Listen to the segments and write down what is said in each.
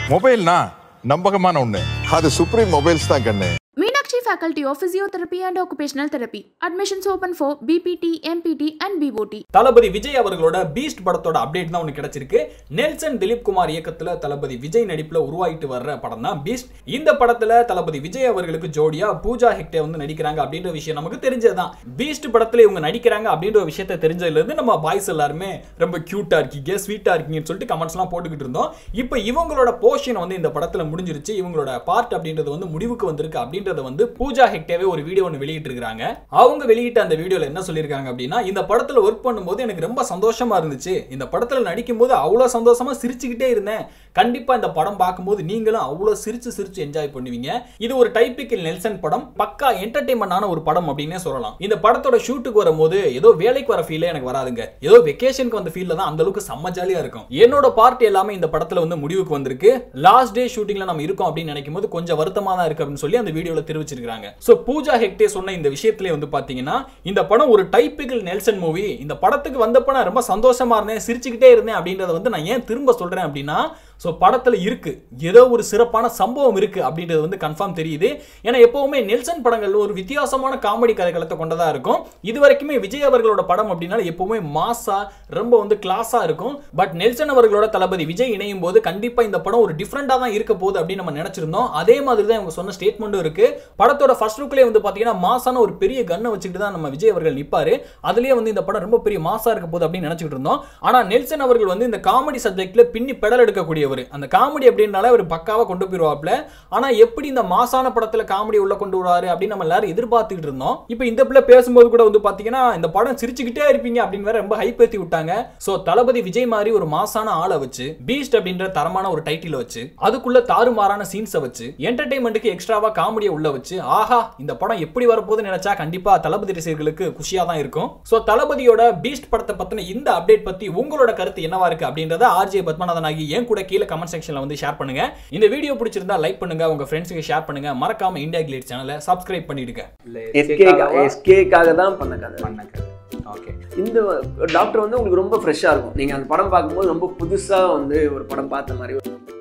மொபைல்னா நம்பகமான ஒண்ணு அது சுப்ரீம் மொபைல்ஸ் தான் கண்ணு Meenakshi Faculty of Physiotherapy and Occupational Therapy. Admissions open for BPT, MPT, and BOT. தளபதி விஜய் அவர்களோட பீஸ்ட் படத்தோட அப்டேட் தான் உனக்கு கிடைச்சிருக்கு நெல்சன் திலீப் குமார் இயக்கத்துல தளபதி விஜய் நடிப்புல உருவாகிட்டு வர்ற படம் தான் பீஸ்ட் இந்த படத்துல தளபதி விஜய் அவர்களுக்கு ஜோடியா பூஜா ஹெக்டே வந்து நடிக்கிறாங்க அப்படின்ற விஷயம் நமக்கு தெரிஞ்சதுதான் பீஸ்ட் படத்துல இவங்க நடிக்கிறாங்க அப்படின்ற ஒரு விஷயத்தை தெரிஞ்சதுல இருந்து நம்ம பாய்ஸ் எல்லாருமே ரொம்ப கியூட்டா இருக்கீங்க ஸ்வீட்டா இருக்கீங்கன்னு சொல்லிட்டு கமெண்ட்ஸ் எல்லாம் போட்டுக்கிட்டு இருந்தோம் இப்போ இவங்களோட போர்ஷன் வந்து இந்த படத்துல முடிஞ்சிருச்சு இவங்களோட பார்ட் அப்படின்றது வந்து முடிவுக்கு வந்திருக்கு அப்படின்றத வந்து பூஜா ஹெக்டேவே ஒரு வீடியோ ஒன்று வெளியிட்டு இருக்காங்க அவங்க வெளியிட்ட அந்த வீடியோல என்ன சொல்லியிருக்காங்க அப்படின்னா இந்த படத்துல ஒர்க் பண்ணும்போது எனக்கு ரொம்ப சந்தோஷமா இருந்துச்சு இந்த படத்துல நடிக்கும் போது அவ்வளவு சந்தோஷமா சிரிச்சுக்கிட்டே இருந்தேன் கண்டிப்பா இந்த படம் பார்க்கும்போது நீங்களும் அவ்வளவு சிரிச்சு சிரிச்சு என்ஜாய் பண்ணுவீங்க இது ஒரு டைப்பிக்கல் நெல்சன் படம் பக்கா என்டர்டைன்மெண்டான ஒரு படம் அப்படின்னே சொல்லலாம் இந்த படத்தோட ஷூட்டுக்கு வரும்போது ஏதோ வேலைக்கு வர ஃபீலே எனக்கு வராதுங்க ஏதோ வெக்கேஷனுக்கு வந்த ஃபீல்ல தான் அந்த அளவுக்கு செம்ம ஜாலியா இருக்கும் என்னோட பார்ட் எல்லாமே இந்த படத்துல வந்து முடிவுக்கு வந்திருக்கு லாஸ்ட் டே ஷூட்டிங்ல நம்ம இருக்கோம் அப்படின்னு நினைக்கும் போது கொஞ்சம் வருத்தமா தான் இருக்கு அப்படின்னு சொல்லி அந்த வீடியோல தெரிவிச்சிருக்காங்க சோ பூஜா ஹெக்டே சொன்ன இந்த விஷயத்திலே வந்து பாத்தீங்கன்னா இந்த படம் ஒரு டைப்பிக்கல் நெல்சன் மூவி இந்த படத்துக்கு வந்தப்ப நான் ரொம்ப சந்தோஷமா இருந்தேன் சிரிச்சுக்கிட்டே இருந்தேன் அப்படின்றத வந்து நான் ஏன் திரும்ப சொல்றேன் அப்படின்னா ஸோ படத்தில் இருக்கு ஏதோ ஒரு சிறப்பான சம்பவம் இருக்கு அப்படின்றது வந்து கன்ஃபார்ம் தெரியுது ஏன்னா எப்பவுமே நெல்சன் படங்கள் ஒரு வித்தியாசமான காமெடி கதைகளத்தை கொண்டதா இருக்கும் இது வரைக்குமே விஜய் அவர்களோட படம் அப்படின்னா எப்பவுமே மாசா ரொம்ப வந்து கிளாஸா இருக்கும் பட் நெல்சன் அவர்களோட தளபதி விஜய் இணையும் போது கண்டிப்பா இந்த படம் ஒரு டிஃப்ரெண்டா தான் இருக்க போகுது அப்படின்னு நம்ம நினைச்சிருந்தோம் அதே மாதிரி தான் இவங்க சொன்ன ஸ்டேட்மெண்ட்டும் இருக்கு படத்தோட ஃபர்ஸ்ட் லுக்லேயே வந்து பாத்தீங்கன்னா மாசான ஒரு பெரிய கன்னை வச்சுக்கிட்டு தான் நம்ம விஜய் அவர்கள் நிப்பாரு அதுலயே வந்து இந்த படம் ரொம்ப பெரிய மாசா இருக்க போகுது அப்படின்னு நினைச்சிட்டு இருந்தோம் ஆனா நெல்சன் அவர்கள் வந்து இந்த காமெடி சப்ஜெக்ட்ல பின்னி பெடல் எடுக்கக்கூடியவர் அந்த காமெடி அப்படின்னால அவர் பக்காவா கொண்டு போயிருவாப்ல ஆனா எப்படி இந்த மாசான படத்துல காமெடி உள்ள கொண்டு வருவாரு அப்படின்னு நம்ம எல்லாரும் எதிர்பார்த்துக்கிட்டு இருந்தோம் இப்போ இந்த பிள்ளை பேசும்போது கூட வந்து பாத்தீங்கன்னா இந்த படம் சிரிச்சுக்கிட்டே இருப்பீங்க அப்படின்னு வேற ரொம்ப ஹைப் ஏத்தி விட்டாங்க சோ தளபதி விஜய் மாதிரி ஒரு மாசான ஆளை வச்சு பீஸ்ட் அப்படின்ற தரமான ஒரு டைட்டில் வச்சு அதுக்குள்ள தாறுமாறான சீன்ஸை வச்சு என்டர்டைன்மெண்ட்டுக்கு எக்ஸ்ட்ராவா காமெடியை உள்ள வச்சு ஆஹா இந்த படம் எப்படி வரப்போகுதுன்னு நினைச்சா கண்டிப்பா தளபதி ரசிகர்களுக்கு குஷியா தான் இருக்கும் சோ தளபதியோட பீஸ்ட் படத்தை பத்தின இந்த அப்டேட் பத்தி உங்களோட கருத்து என்னவா இருக்கு அப்படின்றத ஆர்ஜே பத்மநாதன் ஆகி என் கூட கீழே கமெண்ட் செக்ஷன்ல வந்து ஷேர் பண்ணுங்க இந்த வீடியோ பிடிச்சிருந்தா லைக் பண்ணுங்க உங்க ஃப்ரெண்ட்ஸுக்கு ஷேர் பண்ணுங்க மறக்காம இந்தியா கிளேட் சேனலை சப்ஸ்கிரைப் பண்ணிடுங்க எஸ்கே எஸ்கேக்காக தான் பண்ண கதை ஓகே இந்த டாக்டர் வந்து உங்களுக்கு ரொம்ப ஃப்ரெஷ்ஷாக இருக்கும் நீங்கள் அந்த படம் பார்க்கும்போது ரொம்ப புதுசாக வந்து ஒரு படம் பார்த்த மாதிரி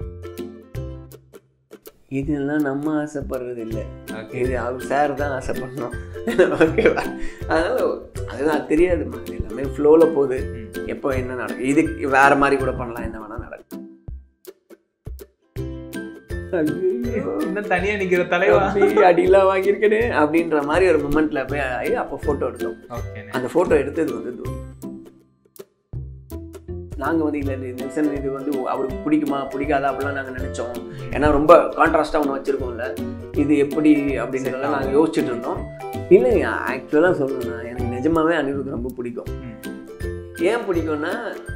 இதெல்லாம் நம்ம ஆசைப்படுறது இல்லை இது அவர் சார் தான் ஆசைப்படணும் ஓகேவா அதனால அதுதான் தெரியாதுமா அது எல்லாமே ஃப்ளோவில் போகுது எப்போ என்ன நடக்கும் இது வேற மாதிரி கூட பண்ணலாம் என்ன வேணா நடக்கும் ஐயையோ. இன்னும் தனியா நிக்கிற தலைவா தம்பி, அடியெல்லாம் வாங்கியிருக்கேனே அப்படின்ற மாதிரி ஒரு மூமெண்ட்ல போய் ஆகி அப்போ ஃபோட்டோ எடுத்தோம் ஓகே அந்த ஃபோட்டோ எடுத்தது வந்து தோனி நாங்கள் வந்து இல்லை நெல்சன் இது வந்து அவருக்கு பிடிக்குமா பிடிக்காதா அப்படிலாம் நாங்கள் நினச்சோம் ஏன்னா ரொம்ப கான்ட்ராஸ்டாக ஒன்று வச்சுருக்கோம்ல இது எப்படி அப்படின்றதெல்லாம் நாங்கள் யோசிச்சுட்டு இருந்தோம் இல்லைங்க ஆக்சுவலாக சொல்லணும்னா எனக்கு நிஜமாவே அனிருத் ரொம்ப பிடிக்கும் ஏன் பிடிக்கும்னா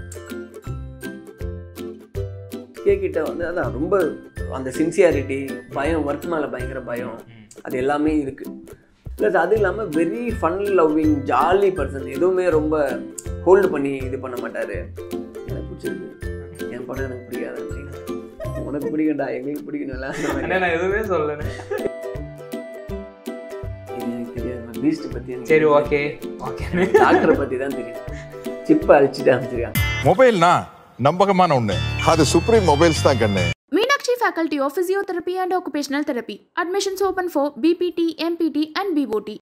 கிட்ட வந்து அதான் ரொம்ப அந்த சின்சியாரிட்டி பயம் ஒர்க் மேலே பயங்கர பயம் அது எல்லாமே இருக்குது ப்ளஸ் அது இல்லாமல் very fun loving jolly person எதுவுமே ரொம்ப ஹோல்டு பண்ணி இது பண்ண மாட்டார் எனக்கு பிடிச்சிருக்கு என் படம் எனக்கு பிடிக்காது அப்படின்னு. உனக்கு பிடிக்கும்டா எங்களுக்கு பிடிக்கணும்ல அந்த மாதிரி. அண்ணா நான் எதுவுமே சொல்லல இது எனக்கு தெரியாது பீஸ்ட் பற்றி சரி ஓகே ஓகே டாக்டரை பற்றி தான் தெரியும் சிப்பை அழிச்சிட்டு அமைச்சிருக்காங்க மொபைல்னா நம்பகமான ஒண்ணு அது சுப்ரீம் மொபைல்ஸ் தான் கண்ணு Meenakshi Faculty of Physiotherapy and Occupational Therapy. Admissions open for BPT, MPT, and BOT.